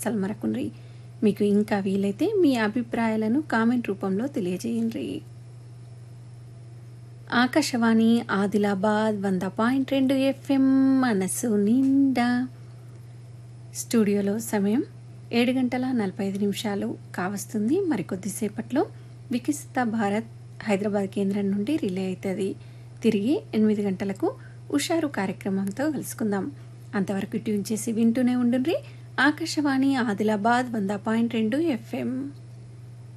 అస్సలు మరకుండ్రి మీకు ఇంకా వీలైతే మీ అభిప్రాయాలను కామెంట్ రూపంలో తెలియజేయండి ఆకాశవాణి ఆదిలాబాద్ వంద పాయింట్ రెండు ఎఫ్ఎం మనసు నిండా స్టూడియోలో సమయం ఏడు గంటల నలభై ఐదు నిమిషాలు కావస్తుంది మరికొద్దిసేపట్లో వికసిత భారత్ హైదరాబాద్ కేంద్రం నుండి రిలే అవుతుంది తిరిగి ఎనిమిది గంటలకు ఉషారు కార్యక్రమంతో కలుసుకుందాం అంతవరకు ట్యూన్ చేసి వింటూనే ఉండుండ్రి ఆకాశవాణి ఆదిలాబాద్ వంద పాయింట్ రెండు ఎఫ్ఎం